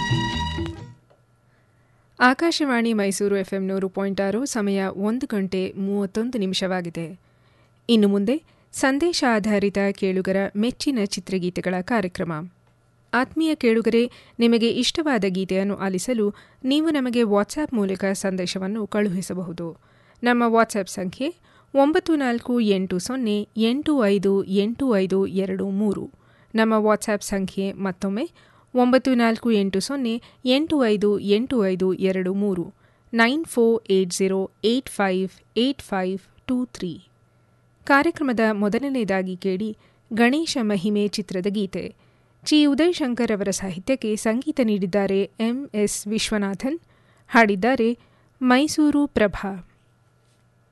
Akashvani Mysuru FM ನೂರು point ಆರು ಸಮಯ ಒಂದು ಗಂಟೆ ಮೂವತ್ತೊಂದು ನಿಮಿಷವಾಗಿದೆ ಇನ್ನು ಮುಂದೆ ಸಂದೇಶ ಆಧಾರಿತ ಕೇಳುಗರ ಮೆಚ್ಚಿನ ಚಿತ್ರಗೀತೆಗಳ ಕಾರ್ಯಕ್ರಮ ಆತ್ಮೀಯ ಕೇಳುಗರೆ ನಿಮಗೆ ಇಷ್ಟವಾದ ಗೀತೆಯನ್ನು ಆಲಿಸಲು ನೀವು ನಮಗೆ ವಾಟ್ಸ್ಆಪ್ ಮೂಲಕ ಸಂದೇಶವನ್ನು ಕಳುಹಿಸಬಹುದು ನಮ್ಮ ವಾಟ್ಸ್ಆಪ್ ಸಂಖ್ಯೆ ಒಂಬತ್ತು ನಾಲ್ಕು ಎಂಟು ಸೊನ್ನೆ ಎಂಟು ಐದು ಎಂಟು ಐದು ಎರಡು ಮೂರು ನಮ್ಮ ವಾಟ್ಸ್ಆಪ್ ಸಂಖ್ಯೆ ಮತ್ತೊಮ್ಮೆ ಒಂಬತ್ತು ನಾಲ್ಕು ಎಂಟು ಸೊನ್ನೆ ಎಂಟು ಐದು ಎಂಟು ಐದು ಎರಡು ಮೂರು nine four eight zero eight five eight five two three ಕಾರ್ಯಕ್ರಮದ ಮೊದಲನೇದಾಗಿ ಕೇಳಿ ಗಣೇಶ ಮಹಿಮೆ ಚಿತ್ರದ ಗೀತೆ ಚಿ ಉದಯ್ ಶಂಕರ್ ಅವರ ಸಾಹಿತ್ಯಕ್ಕೆ ಸಂಗೀತ ನೀಡಿದ್ದಾರೆ ಎಂ ಎಸ್ ವಿಶ್ವನಾಥನ್ ಹಾಡಿದ್ದಾರೆ ಮೈಸೂರು ಪ್ರಭಾ